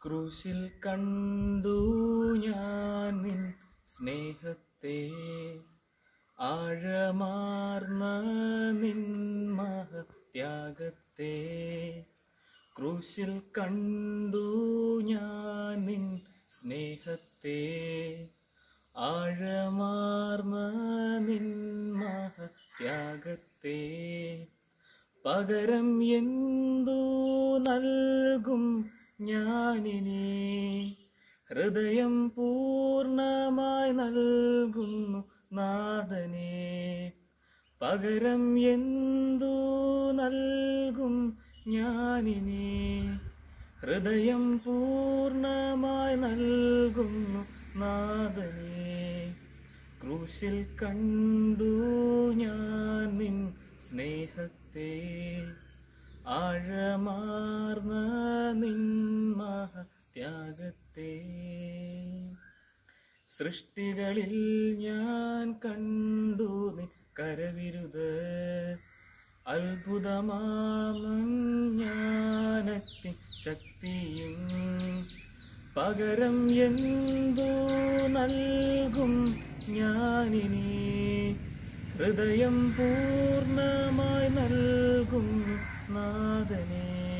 ക്രൂശിൽ കണ്ടു ഞാൻ നിൻ സ്നേഹത്തെ ആഴമാർന്ന നിൻ മഹത്യാഗത്തെ ക്രൂശിൽ കണ്ടു ഞാൻ നിൻ സ്നേഹത്തെ ആഴമാർന്ന നിൻ മഹത്യാഗത്തെ പകരം എന്തു നൽകും ഞാനിനി ഹൃദയം പൂർണ്ണമായി നൽകുന്നു നാഥനെ പകരം എന്തു നൽകും ഞാനിനി ഹൃദയം പൂർണ്ണമായി നൽകുന്നു നാഥനെ ക്രൂശിൽ കണ്ടു ഞാൻ നിൻ സ്നേഹത്തെ ആഴമാർന്ന നിൻ മഹത്യാഗത്തെ സൃഷ്ടികളിൽ ഞാൻ കണ്ടു നിൻ കരവിരുത് അത്ഭുതമാമം ജ്ഞാനത്തിൻ ശക്തിയും പകരം എന്തു നൽകും ഞാനിനി ഹൃദയം പൂർണ്ണമായി നൽകും നാഥനെ